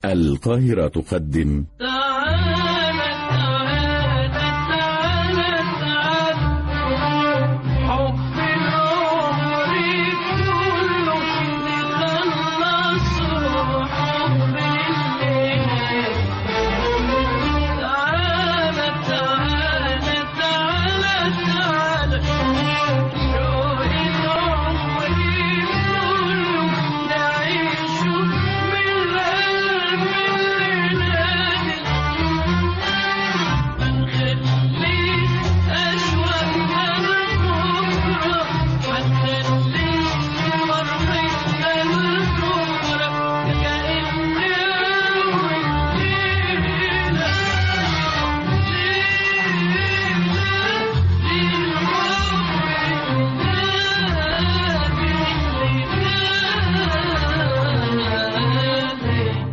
القاهرة تقدم تعالى تعالى تعالى تعالى حب العمر كله نخلصه حب الليل تعالى تعالى تعالى تعالى شوق العمر كله نعيشه من قلب الليل ما نخليش أشواقنا لبكرة ما نخليش فرحتنا لبكرة كأن أول ليلة ليلة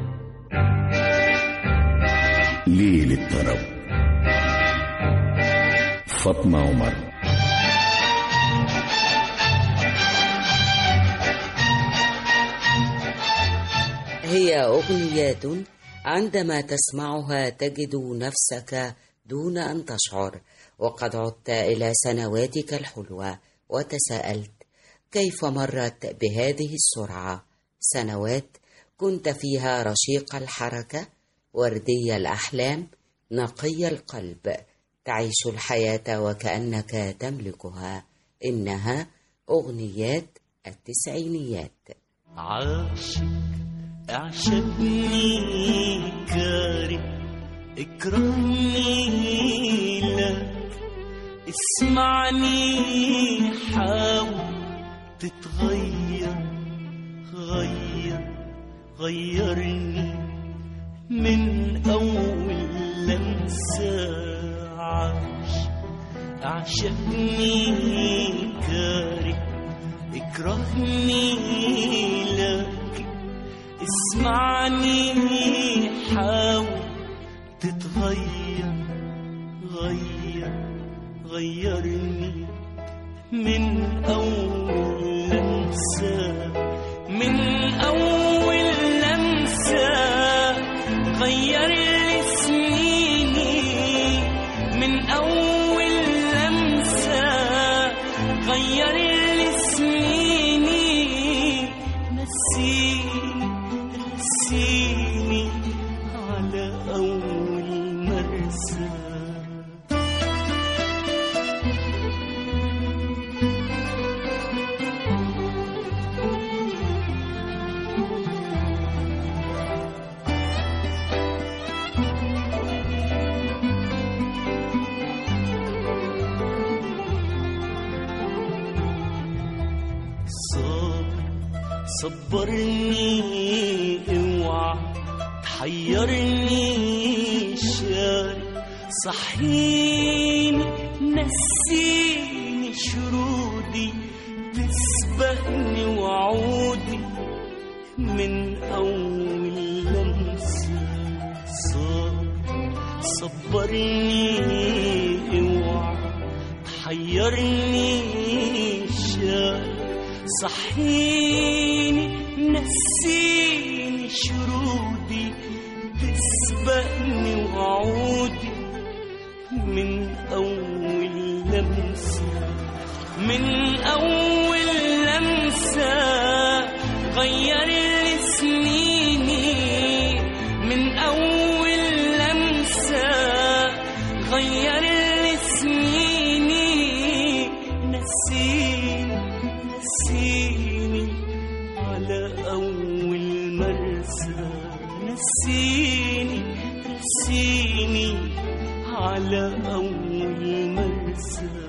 ليل الطرب فاطمة عمر هي أغنيات عندما تسمعها تجد نفسك دون أن تشعر وقد عدت إلى سنواتك الحلوة وتساءلت كيف مرت بهذه السرعة سنوات كنت فيها رشيق الحركة وردي الأحلام نقي القلب تعيش الحياة وكأنك تملكها إنها أغنيات التسعينيات عاشق اعشقني كاره اكرهني لك اسمعني حاول تتغير غير غيرني من اول لمسه عاش اعشقني كاره اكرهني لك اسمعني حاول تتغير غير غيرني من أول لمسة من أول لمسة غير لي سنيني من أول لمسة غير لي سنيني نسيني نسيني على أول مرسى صبر صبرني اوعى تحيرني شال صحيني نسيني شرودي تسبقني وعودي من أول لمسة صبر صبرني اوعى تحيرني شال صحيني نسيني شرودي تسبقني وعودي من أول لمسة من أول لمسة غير لي سنيني من أول لمسة غير لي سنيني نسيني نسيني على أول مرسى نسيني نسيني على أول مرسى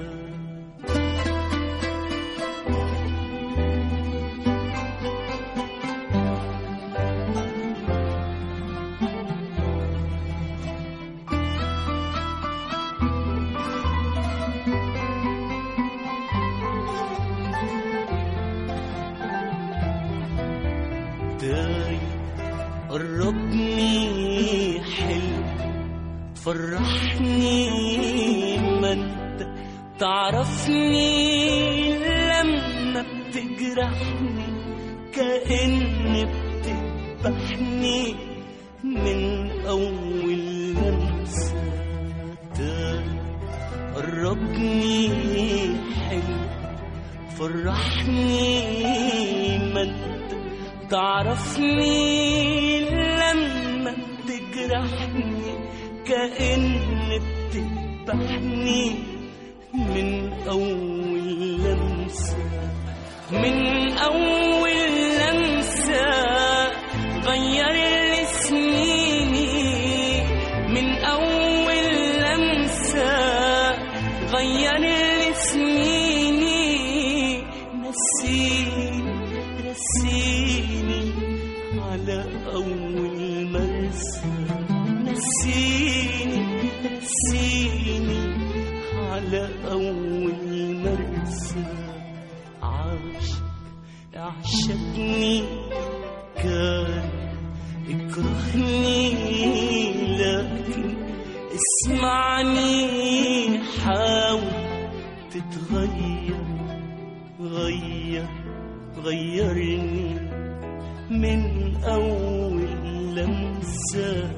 داي قربني حلو فرحني ما انت تعرفني لما بتجرحني كأن بتذبحني تعرفني لما تجرحني كأن بتذبحني من أول لمسة من أول لمسة غير لي سنيني من أول لمسة غير لي سنيني نسيني نسيني على أول مرسى نسيني نسيني على أول مرسى عاشق اعشقني كان اكرهني لكن اسمعني حاول تتغير غير غيرني من أول لمسة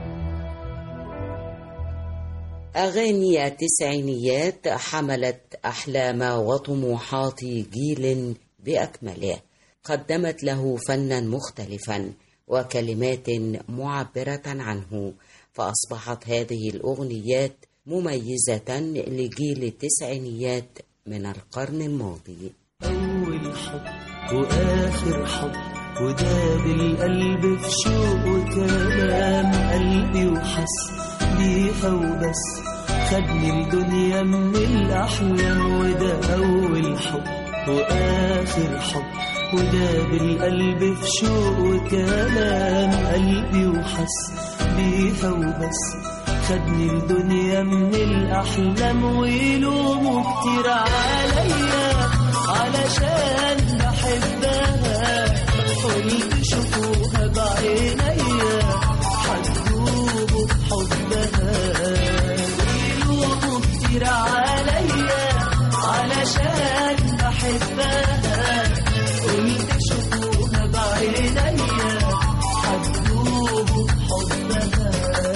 أغاني التسعينيات حملت أحلام وطموحات جيل بأكمله قدمت له فنا مختلفا وكلمات معبرة عنه فأصبحت هذه الأغنيات مميزة لجيل التسعينيات من القرن الماضي أول حب وآخر حب وداب القلب في شوق وكلام قلبي وحس بيها وبس خدني الدنيا من الأحلام وده أول حب وآخر حب وداب القلب في شوق وكلام قلبي وحس بيها وبس خدني الدنيا من الأحلام ويلوموا كتير عليا علشان بحبها قلت شوفوها بعينيا هتدوبوا بحبها ويلوموا كتير عليا علشان بحبها قلت شوفوها بعينيا هتدوبوا بحبها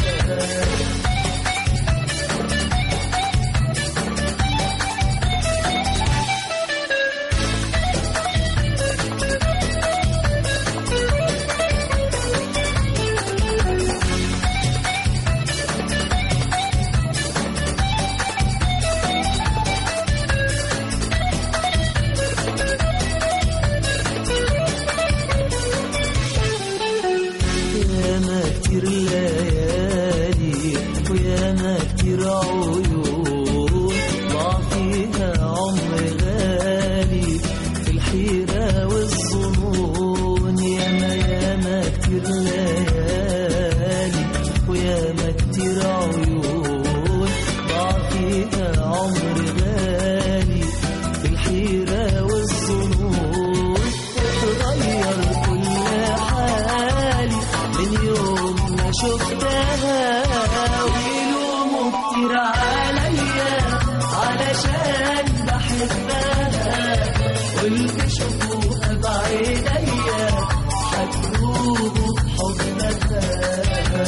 ياما كتير ليالي وياما كتير عيون ضاع فيها عمر غالي في الحيرة والظنون ياما ياما كتير ليالي وياما كتير عيون ضاع فيها عمر غالي في الحيرة والظنون اتغير كل حالي من يوم ما شفتها ويلوموا كتير عليا علشان بحبها قلت شوفوها بعينيا هتدوبوا بحبها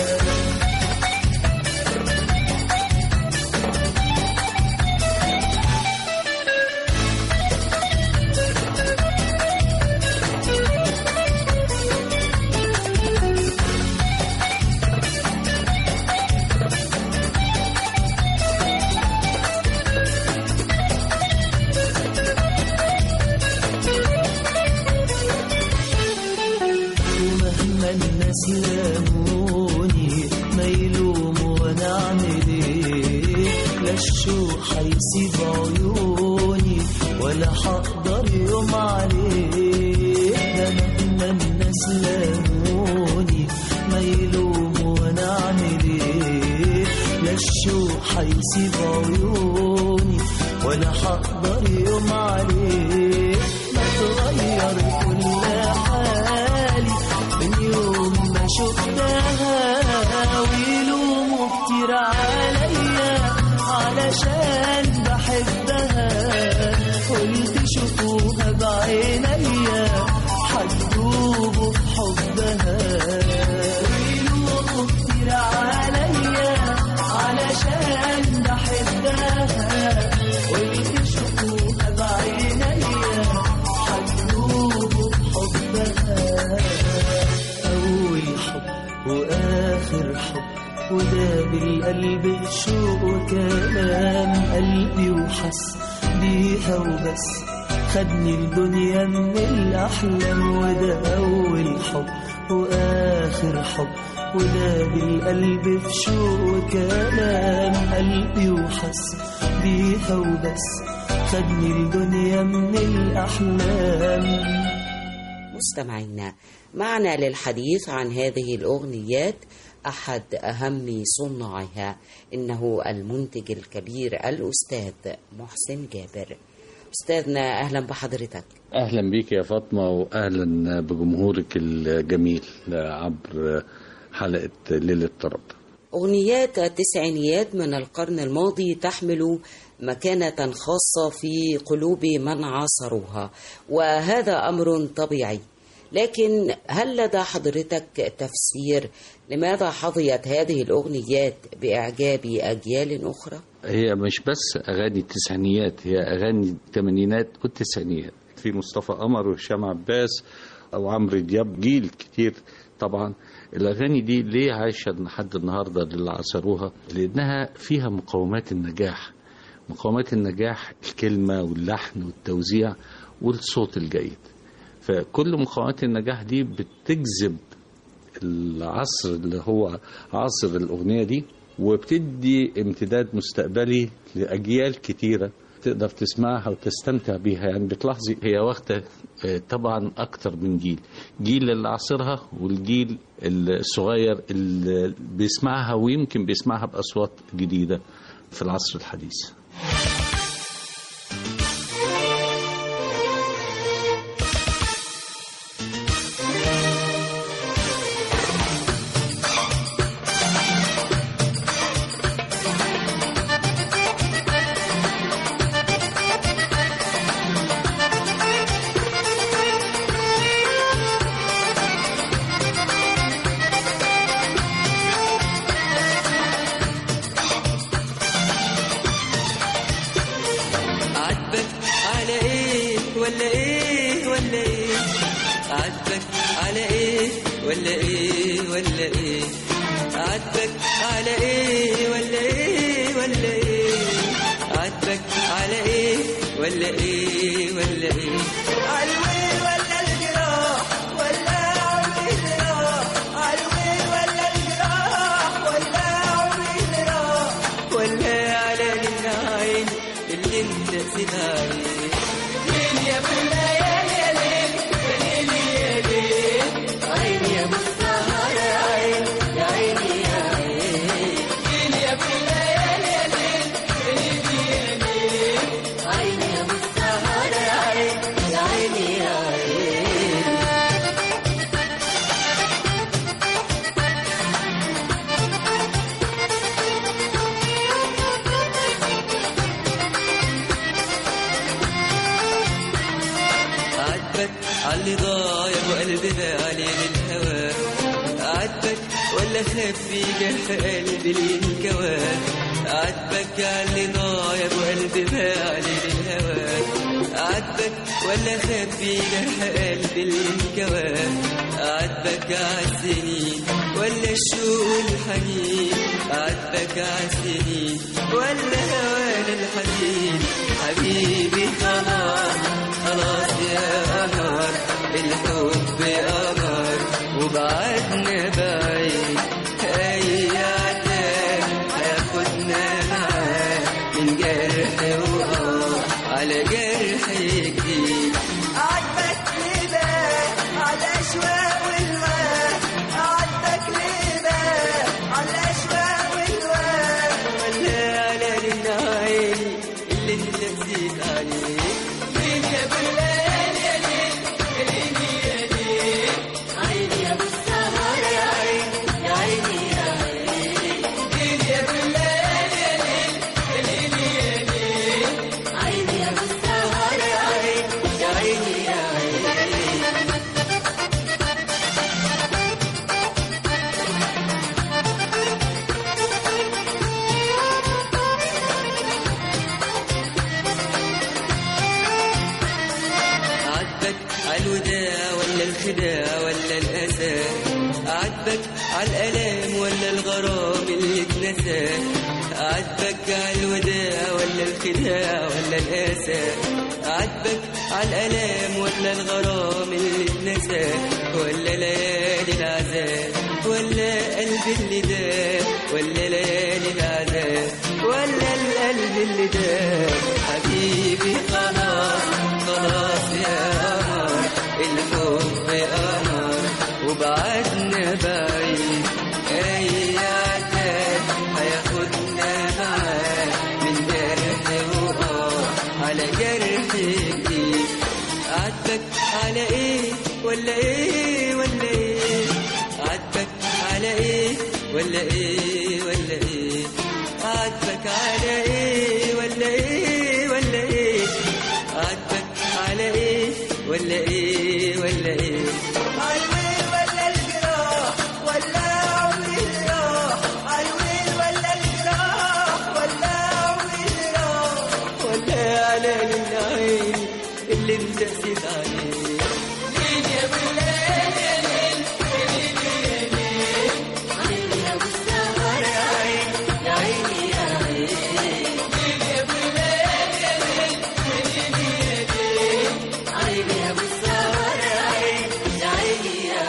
ومهما الناس لاموني ما يلوموا وانا اعمل ايه لا الشوق هيسيب عيوني ولا هقدر يوم عليه ده مهما الناس لاموني ما يلوموا وانا اعمل ايه لا الشوق هيسيب عيوني ولا هقدر يوم عليه ما تغير كل حالي من يوم ما شفتها ويلوموا كتير عليا علشان بحبها قلت شوفوها بعينيا هتدوبوا بحبها ويلوموا كتير عليا علشان بحبها قلت شوفوها بعينيا هتدوبوا وآخر حب وده بالقلب شوق وكلام قلبي وحس بيها وبس خدني الدنيا من الأحلام وده أول حب وآخر حب وده بالقلب في شوق وكلام قلبي وحس بيها وبس خدني الدنيا من الأحلام مستمعينا معنا للحديث عن هذه الأغنيات أحد أهم صناعها إنه المنتج الكبير الأستاذ محسن جابر أستاذنا أهلا بحضرتك اهلا بيك يا فاطمه واهلا بجمهورك الجميل عبر حلقه ليله الطرب أغنيات التسعينيات من القرن الماضي تحمل مكانة خاصة في قلوب من عاصروها وهذا أمر طبيعي لكن هل لدى حضرتك تفسير لماذا حظيت هذه الأغنيات بإعجاب أجيال أخرى؟ هي مش بس اغاني التسعينيات هي اغاني الثمانينات والتسعينيات في مصطفى قمر وهشام عباس او عمرو دياب جيل كتير طبعا الاغاني دي ليه عايشه لحد النهارده اللي عصروها لانها فيها مقومات النجاح مقومات النجاح الكلمه واللحن والتوزيع والصوت الجيد فكل مقومات النجاح دي بتجذب العصر اللي هو عصر الأغنية دي وبتدي امتداد مستقبلي لأجيال كتيرة تقدر تسمعها وتستمتع بيها يعني بتلاحظي هي واخدة آه، طبعا أكتر من جيل جيل اللي عصرها والجيل الصغير اللي بيسمعها ويمكن بيسمعها بأصوات جديدة في العصر الحديث عاتبك على ايه ولا ايه ولا ايه عاتبك على ايه ولا ايه ولا ايه عاتبك على ايه ولا ايه ولا ايه عاتبك على ايه ولا ايه ولا ايه عالوين ولا الجراح ولا عمري الجراح عالوين ولا الجراح ولا عمري الجراح ولا على العين اللي انت سمعي ليل يا بالليل يا ليل يا ليل يا ليل عين يا بالسهر يا عين يا عيني يا عين ليل يا بالليل يا ليل يا ليل يا ليل عين يا بالسهر يا عين يا عيني يا عين عاتبك عاللي ضايع وقلبنا عليه للهوى عاتبك ولا خفي جرح قلبي للكوى عاتبك عاللي ضايع وقلبنا عليه للهوى عاتبك ولا خفي جرح قلبي للكوى عاتبك عالسنين ولا الشوق والحنين عاتبك عالسنين ولا هوان الحزين حبيبي خلاص خلاص يا قمر الحب قمر وبعدنا بعيد اي عتاب هياخدنا معاه من جرح وقع على جرح جديد عاتبك ليه على اشواق والوان عاتبك ليه على الاشواق والوان ولا على العين اللي انت نسيت عليه ليل يا بالليل يا ليل يا ليل يا ليل عيني يا بالسهر يا عين عالألام ولا الغرام اللي اتنسى عاتبك عالوداع ولا الخداع ولا الآسى عاتبك عالألام ولا الغرام اللي اتنسى ولا ليالي العذاب ولا قلب اللي داب ولا ليالي العذاب ولا القلب اللي داب حبيبي خلاص خلاص يا قمر الحب قمر وبعدنا بعيد اي عتاب هياخدنا معاه من جرح وقار على جرح جديد عاتبك على ايه ولا ايه ولا ايه عاتبك على ايه ولا ايه ولا ايه عاتبك على ايه ولا ايه ولا ايه عاتبك على ايه ولا ايه ولا ايه عالويل ولا الجراح ولا عمري اللي راح عالويل ولا الجراح ولا عمري اللي راح ولا على العين اللي انت قسيت عليه مين يا بلاد يا ليل مين يا ليل مين يا بالسهر يا عين يا عيني يا عين مين يا بلاد يا ليل مين يا ليل عيني يا بالسهر يا عين يا عيني يا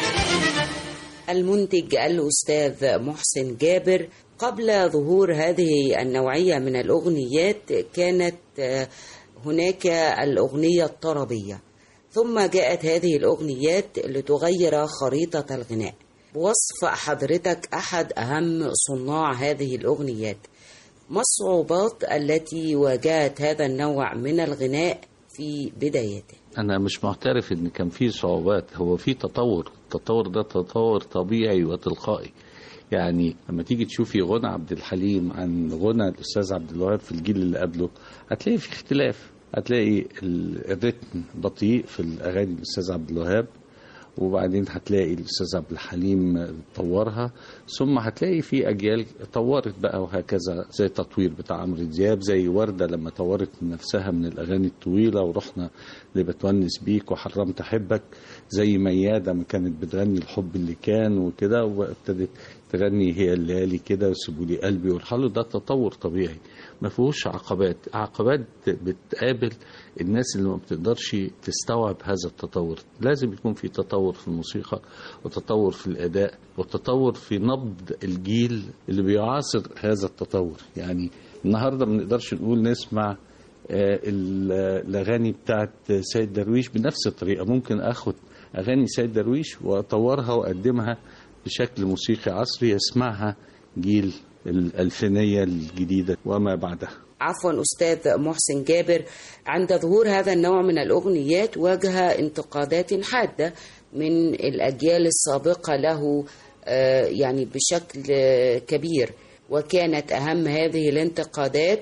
عين المنتج الأستاذ محسن جابر قبل ظهور هذه النوعية من الأغنيات كانت آه، هناك الأغنية الطربية ثم جاءت هذه الأغنيات لتغير خريطة الغناء بوصف حضرتك أحد أهم صناع هذه الأغنيات ما الصعوبات التي واجهت هذا النوع من الغناء في بدايته انا مش معترف ان كان في صعوبات هو في تطور التطور ده تطور طبيعي وتلقائي يعني لما تيجي تشوفي غنى عبد الحليم عن غنى الاستاذ عبد الوهاب في الجيل اللي قبله هتلاقي في اختلاف هتلاقي ال- الريتم بطيء في الاغاني الاستاذ عبد الوهاب وبعدين هتلاقي الاستاذ عبد الحليم طورها ثم هتلاقي في اجيال طورت بقى وهكذا زي التطوير بتاع عمرو دياب زي ورده لما طورت من نفسها من الاغاني الطويله ورحنا لبتونس بيك وحرمت احبك زي مياده ما كانت بتغني الحب اللي كان وكده وابتدت تغني هي الليالي كده وسيبوا لي قلبي والحلو ده تطور طبيعي ما فيهوش عقبات عقبات بتقابل الناس اللي ما بتقدرش تستوعب هذا التطور لازم يكون في تطور في الموسيقى وتطور في الأداء وتطور في نبض الجيل اللي بيعاصر هذا التطور يعني النهاردة ما نقدرش نقول نسمع آه، ال- الأغاني بتاعت سيد درويش بنفس الطريقة ممكن أخد أغاني سيد درويش وأطورها وأقدمها بشكل موسيقي عصري يسمعها جيل الألفينية الجديدة وما بعدها عفوا أستاذ محسن جابر عند ظهور هذا النوع من الأغنيات واجه انتقادات حادة من الأجيال السابقة له آه، يعني بشكل آه، كبير وكانت أهم هذه الانتقادات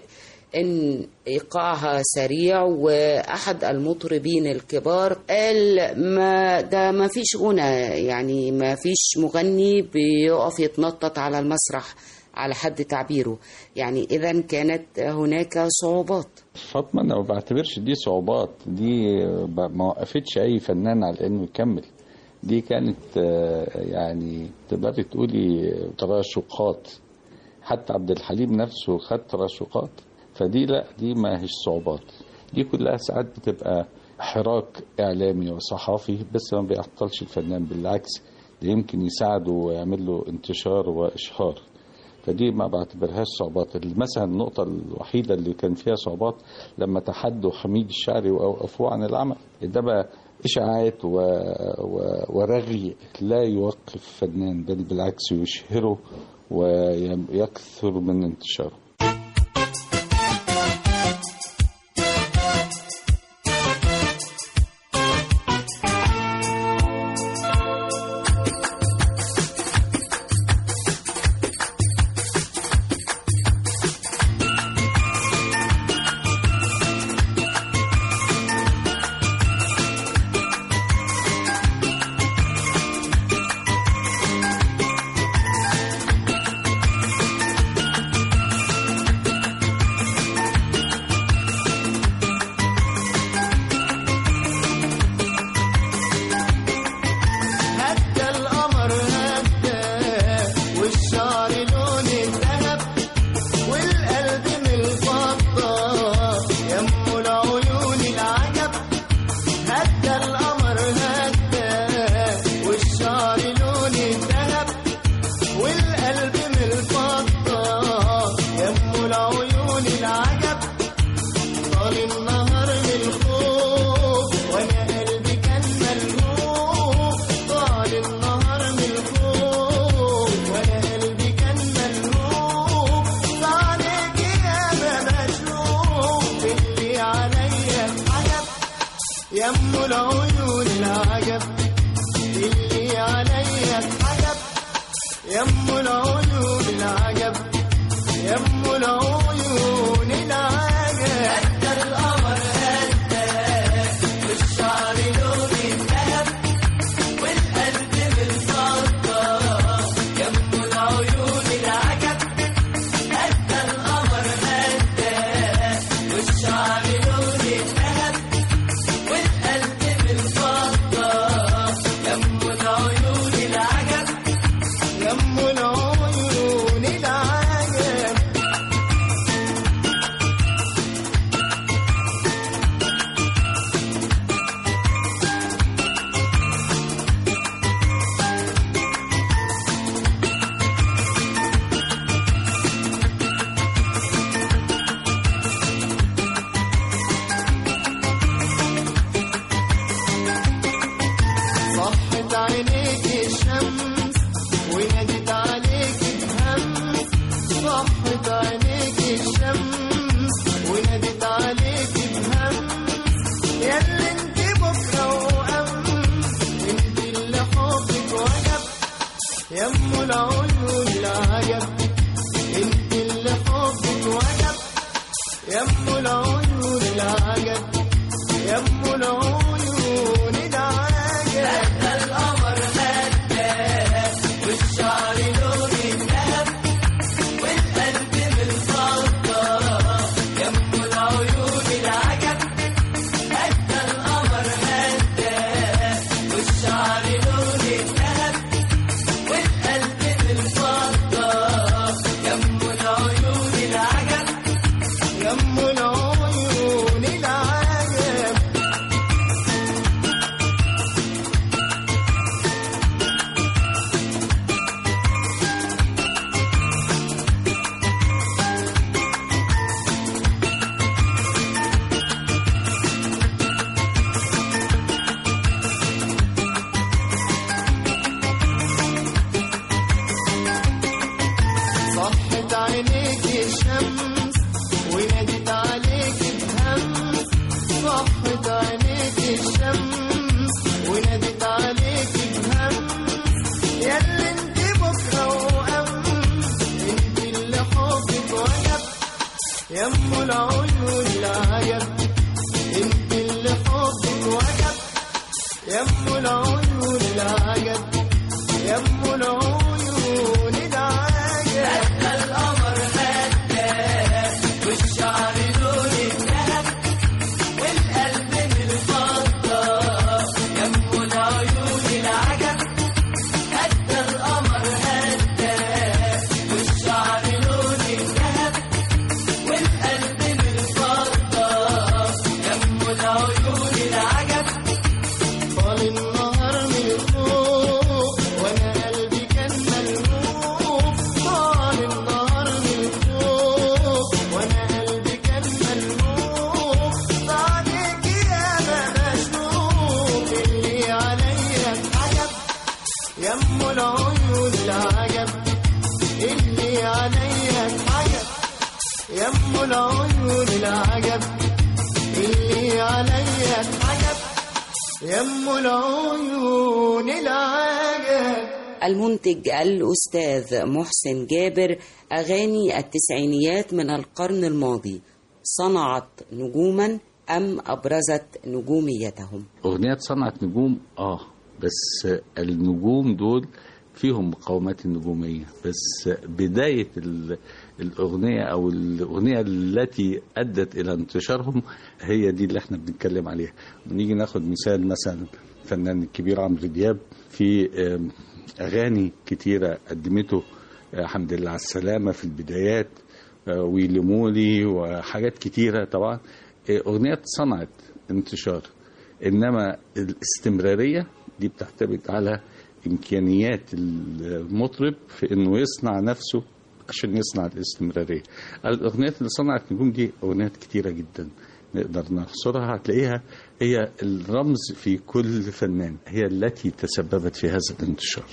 ان ايقاعها سريع واحد المطربين الكبار قال ما ده ما فيش غنى يعني ما فيش مغني بيقف يتنطط على المسرح على حد تعبيره يعني اذا كانت هناك صعوبات فاطمة أنا ما بعتبرش دي صعوبات دي ب- ما وقفتش أي فنان على إنه يكمل دي كانت آه، يعني تقدري تقولي تراشقات حتى عبد الحليم نفسه خد تراشقات فدي لا دي ما هيش صعوبات دي كلها ساعات بتبقى حراك إعلامي وصحافي بس ما بيعطلش الفنان بالعكس ده يمكن يساعده ويعمل له انتشار وإشهار فدي ما بعتبرهاش صعوبات مثلا النقطة الوحيدة اللي كان فيها صعوبات لما تحدوا حميد الشاعري وأوقفوه عن العمل إنما إشاعات و... و... ورغي لا يوقف فنان بل بالعكس يشهره ويكثر من انتشاره يم العيون العجب اللي عليا اتحجب يم العيون العجب يم العيون العجب أدى القمر أدى والشعر لون الذهب والقلب بالفضة يم العيون العجب أدى القمر أدى والشعر لون الذهب والقلب بالفضة يم العيون العجب يم العيون العجب صحت عينيك الشمس ونادت عليك بهمس صحت عينيك الشمس ونادت عليك بهمس ياللي انت بكره وامس انت اللي حبك وجب يم العيون العجب انت اللي حبك وجب يم العيون العجب يم العيون العجب القمر هدى والشعر لون الذهب والقلب بالفضة يم العيون العجب هدى القمر هدى والشعر لون الذهب والقلب بالفضة يم العيون العجب يم العيون العجب صحت عينيك الشمس ونادت عليك بهمس صحت عينيك الشمس ونادت عليك بهمس ياللي انت بكره وامس انت اللي حبك وجب يم العيون العجب انت اللي حبك وجب يم العيون العجب يم العيون العجب القمر هدى والشعر لون الذهب والقلب بالفضة يم العيون العجب هدى القمر هدى والشعر لون الذهب والقلب بالفضة يم العيون العجب طال النهار من فوق وانا قلبي كان ملهوف طال النهار من فوق وانا قلبي كان ملهوف بعدك يا ما مشوف اللي عليا اتحجب يم العيون العجب اللي عليا اتحجب يم العيون العجب اللي عليا اتحجب يم العيون العجب المنتج الأستاذ محسن جابر أغاني التسعينيات من القرن الماضي صنعت نجوما أم أبرزت نجوميتهم أغنيات صنعت نجوم آه بس النجوم دول فيهم مقاومات النجومية بس بداية ال- الأغنية أو الأغنية التي أدت إلى انتشارهم هي دي اللي احنا بنتكلم عليها بنيجي ناخد مثال مثلا الفنان الكبير عمرو دياب في آم، أغاني كتيرة قدمته آه، حمد لله على السلامة في البدايات آه، ويلمولي وحاجات كتيرة طبعا آه، أغنيات صنعت انتشار إنما الاستمرارية دي بتعتمد على إمكانيات المطرب في إنه يصنع نفسه عشان يصنع الاستمرارية الأغنيات اللي صنعت نجوم دي أغنيات كتيرة جدا نقدر نحصرها هتلاقيها هي الرمز في كل فنان هي التي تسببت في هذا الانتشار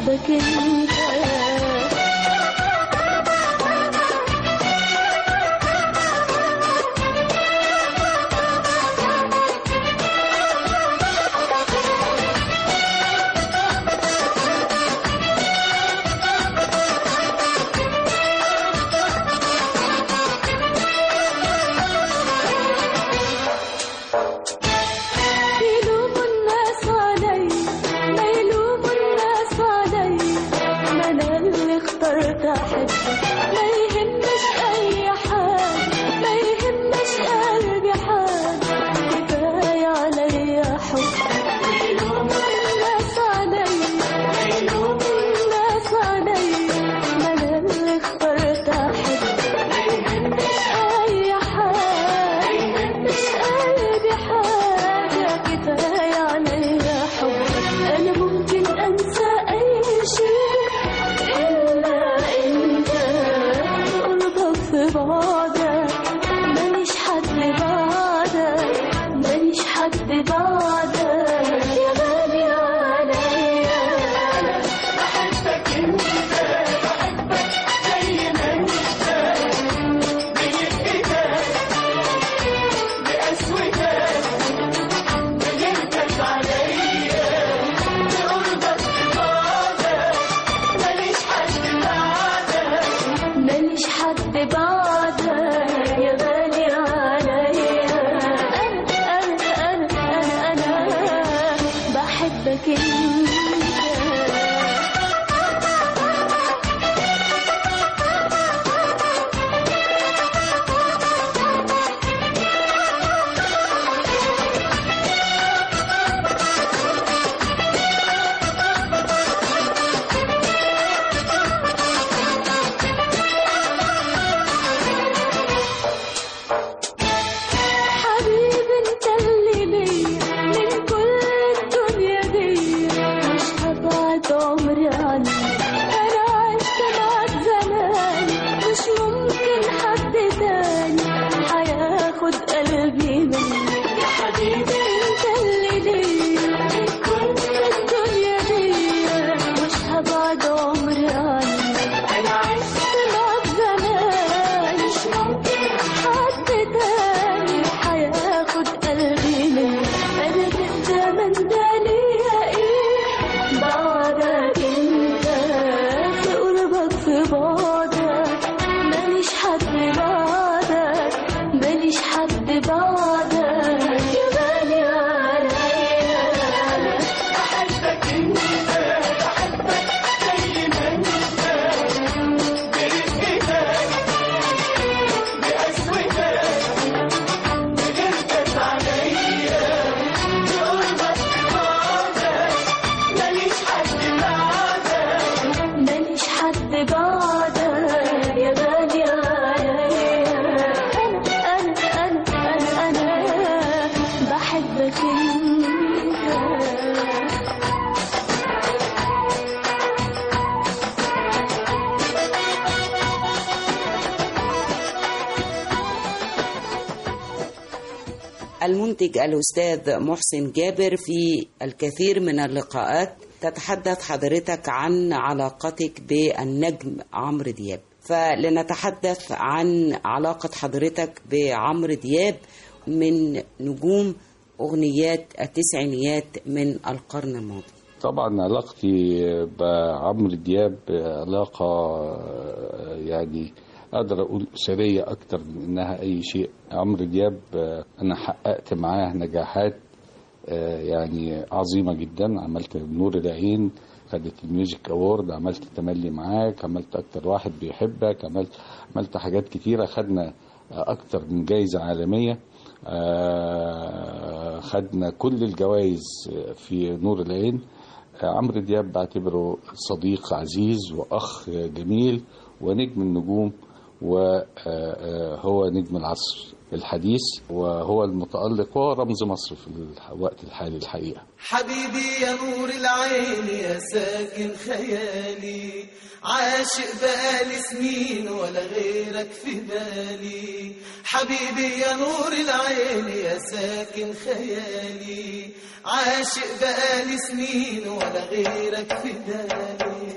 بحبك انت يلوم الناس علي ما يلوم الناس علي ما انا اللي اخترت احبك ما يهمش اي حال ما يهمش قلبي حال كفايه عليا حب يلوم الناس علي ما يلوم الناس علي ما انا اللي اخترت احبك ما يهمش اي حال ما يهمش قلبي حاجه كفايه عليا حبك انا ممكن انسى اي شيء الا انت قربك في بعدك ماليش حد بعدك ماليش حد بعدك يا غالي عليا بحبك انت بحبك زي ما انت بيدك بقسوتك بغيرتك عليا بقربك ببعدك ماليش حد بعدك ماليش حد بعدك يا غالي عليا انا انا انا انا انا بحبك انت حبيبي انت اللي ليا من كل الدنيا دي مش هبعد عمري عنك انا عشت معاك زمان مش ممكن حد تاني هياخد قلبي منك يا حبيبي انت اللي ليا من كل الدنيا دي مش هبعد عمري عنك انا عشت معاك زمان مش ممكن حد تاني هياخد قلبي منك انا في الزمن ده ليا ايه بعدك انت في قربك في بعدك ماليش حد بعدك ماليش حد بعدك يا غالي عليا بحبك انت بحبك زي ما انت برقتك بقسوتك بغيرتك عليا بقربك ببعدك ماليش حد بعدك ماليش حد بعدك يا غالي عليا انا انا انا انا انا بحبك انت المنتج الأستاذ محسن جابر في الكثير من اللقاءات تتحدث حضرتك عن علاقتك بالنجم عمرو دياب فلنتحدث عن علاقة حضرتك بعمرو دياب من نجوم أغنيات التسعينيات من القرن الماضي طبعا علاقتي بعمرو دياب علاقة يعني أقدر أقول أسرية أكتر من إنها أي شيء عمرو دياب أنا حققت معاه نجاحات يعني عظيمة جدا عملت نور العين خدت الميوزك أوورد عملت تملي معاك عملت أكتر واحد بيحبك عملت عملت حاجات كتيرة خدنا أكتر من جايزة عالمية خدنا كل الجوائز في نور العين عمرو دياب بعتبره صديق عزيز وأخ جميل ونجم النجوم وهو نجم العصر الحديث وهو المتألق وهو رمز مصر في الوقت الحالي الحقيقة حبيبي يا نور العين يا ساكن خيالي عاشق بقالي سنين ولا غيرك في بالي حبيبي يا نور العين يا ساكن خيالي عاشق بقالي سنين ولا غيرك في بالي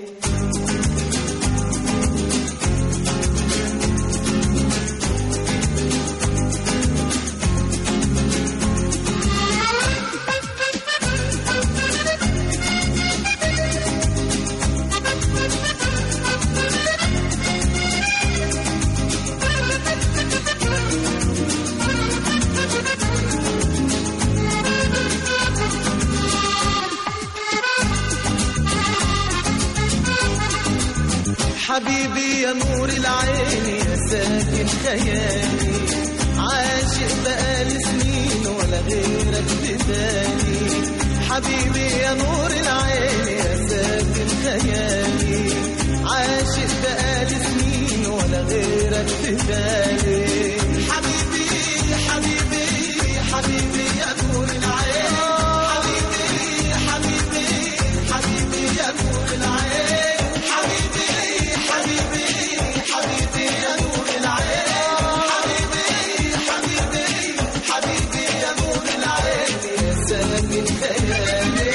حبيبي يا نور العين يا ساكن خيالي عاشق بقالي سنين ولا غيرك بدالي حبيبي يا نور العين يا ساكن خيالي عاشق بقالي سنين ولا غيرك بدالي حبيبي حبيبي حبيبي يا نور العين حبيبي حبيبي حبيبي يا نور العين حبيبي حبيبي حبيبي يا نور العين حبيبي حبيبي حبيبي يا نور العين يا ساكن خيالي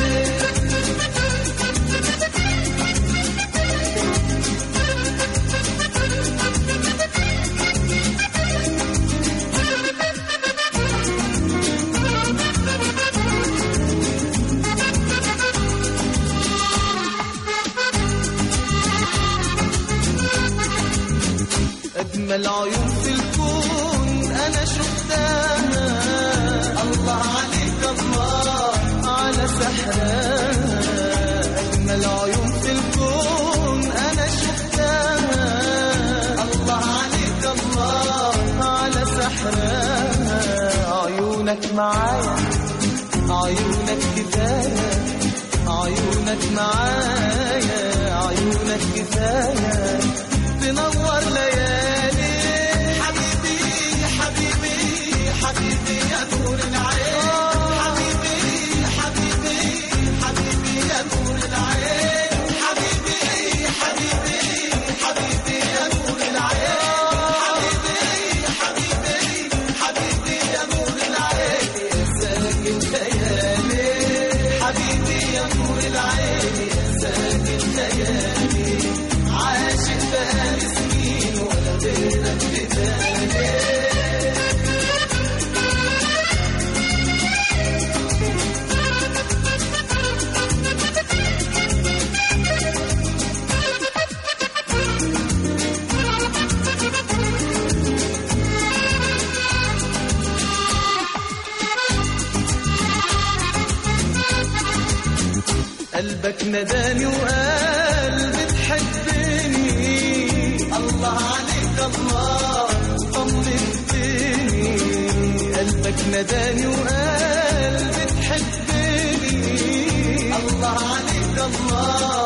أجمل عيون في الكون أنا شفتها الله عليك الله على سحرها أجمل عيون في الكون أنا شفتها الله عليك الله على سحرها عيونك معايا عيونك كفاية عيونك معايا عيونك كفاية تنور ليالي حبيبي حبيبي حبيبي يا نور العين حبيبي حبيبي حبيبي يا نور العين حبيبي حبيبي حبيبي يا نور العين حبيبي حبيبي حبيبي يا نور العين يا ساكن خيالي حبيبي يا نور العين يا ساكن خيالي عاشق بقالي سنين ولا غيرك بدالي قلبك نداني وقال بتحبني الله عليك الله طمنتني قلبك نداني وقال بتحبني الله عليك الله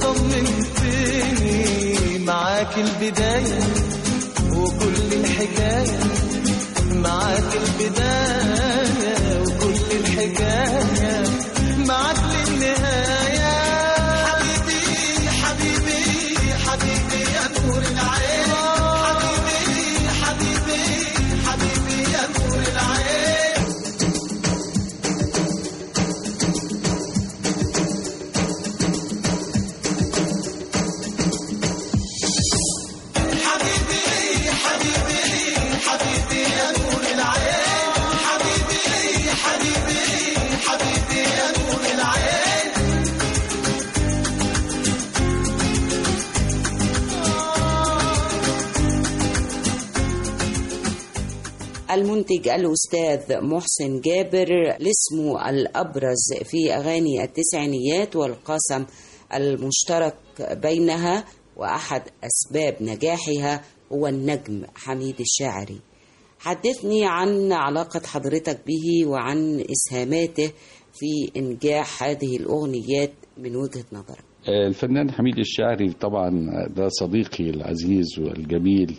طمنتني معاك البداية وكل الحكاية معاك البداية وكل الحكاية معاك للنهاية حبيبي حبيبي حبيبي يا نور العين حبيبي حبيبي حبيبي يا نور العين حبيبي حبيبي حبيبي يا نور العين حبيبي حبيبي حبيبي يا نور العين المنتج الأستاذ محسن جابر لاسمه الأبرز في أغاني التسعينيات والقاسم المشترك بينها وأحد أسباب نجاحها هو النجم حميد الشاعري حدثني عن علاقة حضرتك به وعن إسهاماته في إنجاح هذه الأغنيات من وجهة نظرك الفنان حميد الشاعري طبعا ده صديقي العزيز والجميل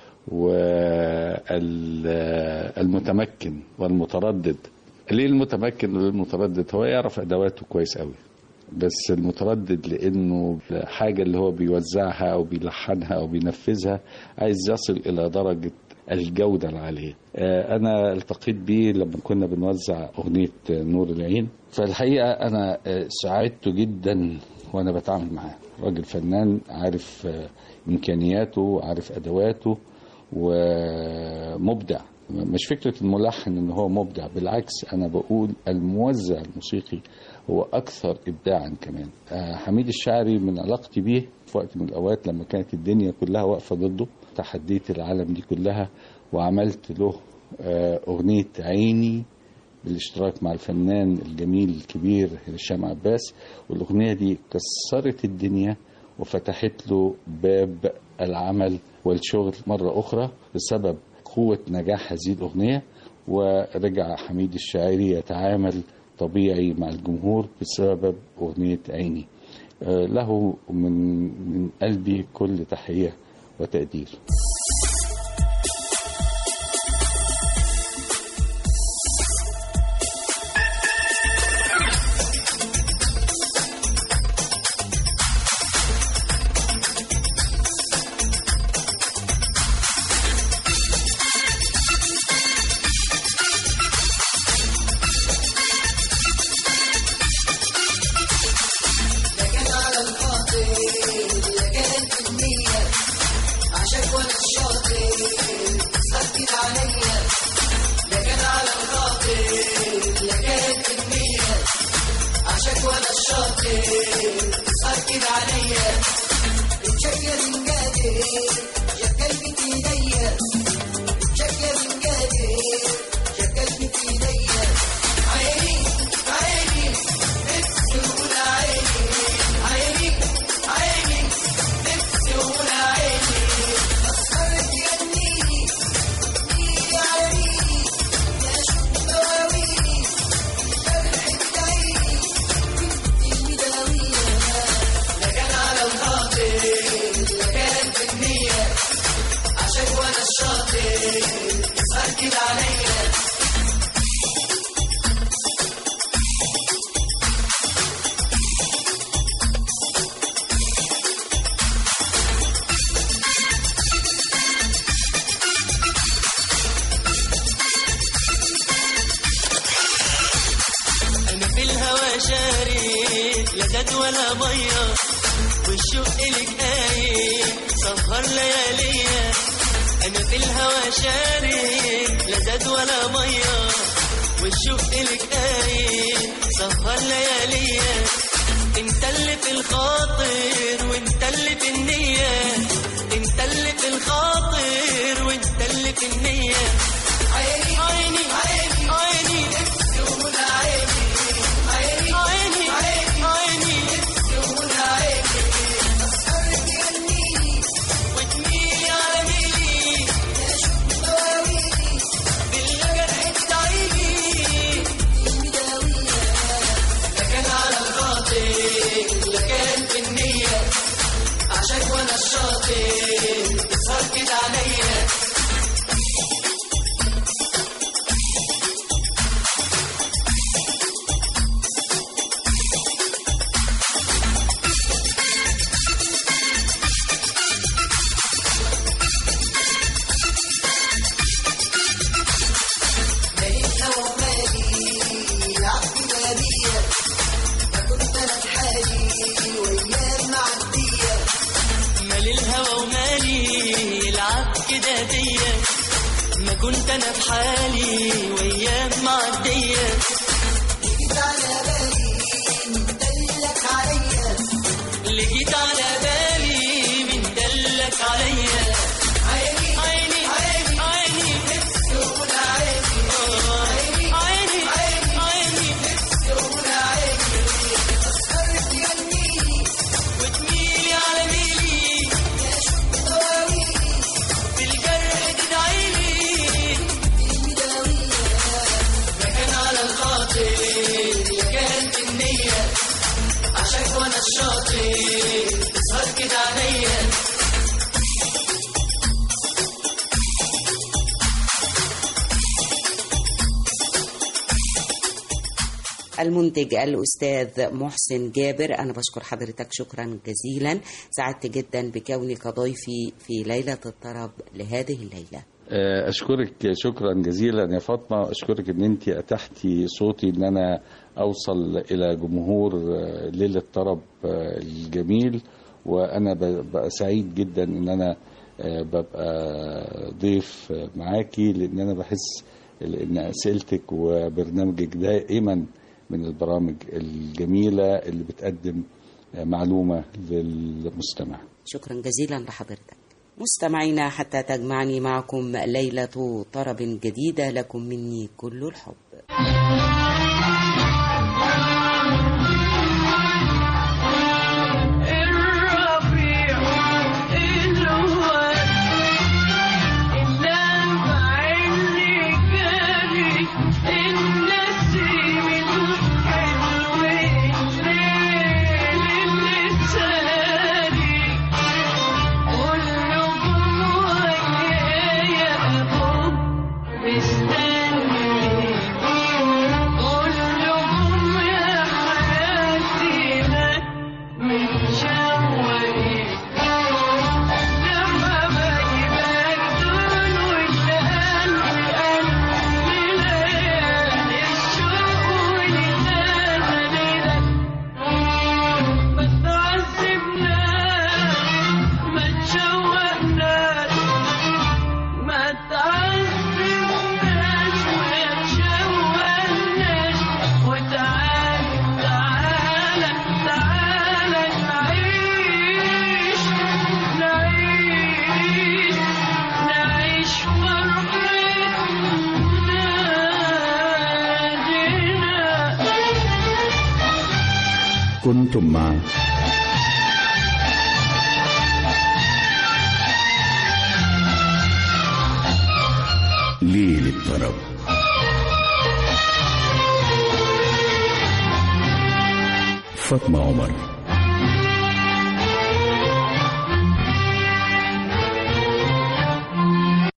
والمتمكن والمتردد ليه المتمكن والمتردد هو يعرف ادواته كويس قوي بس المتردد لانه الحاجه اللي هو بيوزعها او بيلحنها او بينفذها عايز يصل الى درجه الجوده العاليه آه، انا التقيت بيه لما كنا بنوزع اغنيه نور العين فالحقيقه انا آه، سعدت جدا وانا بتعامل معاه راجل فنان عارف آه، امكانياته عارف ادواته ومبدع مش فكرة الملحن ان هو مبدع بالعكس انا بقول الموزع الموسيقي هو اكثر ابداعا كمان آه، حميد الشاعري من علاقتي بيه في وقت من الاوقات لما كانت الدنيا كلها واقفة ضده تحديت العالم دي كلها وعملت له آه، اغنية عيني بالاشتراك مع الفنان الجميل الكبير هشام عباس والاغنية دي كسرت الدنيا وفتحت له باب العمل والشغل مرة أخرى بسبب قوة نجاح هذه الأغنية ورجع حميد الشاعري يتعامل طبيعي مع الجمهور بسبب أغنية عيني آه، له من من قلبي كل تحية وتقدير انا في الهوى شارد لا زاد ولا ميه والشوق لك قايم سهر لياليا انا في الهوى شارد لا زاد ولا ميه والشوق لك قايم سهر لياليا انت اللي في الخاطر وانت اللي في النية انت اللي في الخاطر وانت اللي في النية عيني عيني عيني عيني عيني عيني عيني وتميلي على ميلي بالجرح بتاعيني لا كان على الخاطر لا كان في النية عشان وانا الشاطر تسهر كده عليا مالي الهوى ومالي يلعب كده بيا ما كنت انا في حالي وايام معديه اللي جيت على بالي من دلك عليا عيني عيني عيني عيني آه. عيني عيني وتميلي على ميلي بالجرح تدعيلي لا كان على الخاطر لا كان في النية عشان وانا الشاطر تسهر كده عليا المنتج الأستاذ محسن جابر أنا بشكر حضرتك شكرا جزيلا سعدت جدا بكونك ضيفي في ليلة الطرب لهذه الليلة آه، اشكرك شكرا جزيلا يا فاطمه اشكرك ان انت اتحتي صوتي ان انا اوصل الى جمهور آه، ليله طرب آه، الجميل وانا ب- ببقى سعيد جدا ان انا آه، ببقى ضيف آه، معاكي لان انا بحس ان اسئلتك وبرنامجك دائما من البرامج الجميله اللي بتقدم آه، معلومه للمستمع شكرا جزيلا لحضرتك مستمعينا حتى تجمعني معكم ليلة طرب جديدة لكم مني كل الحب الرب كنتم مع ليل الطرب فاطمة عمر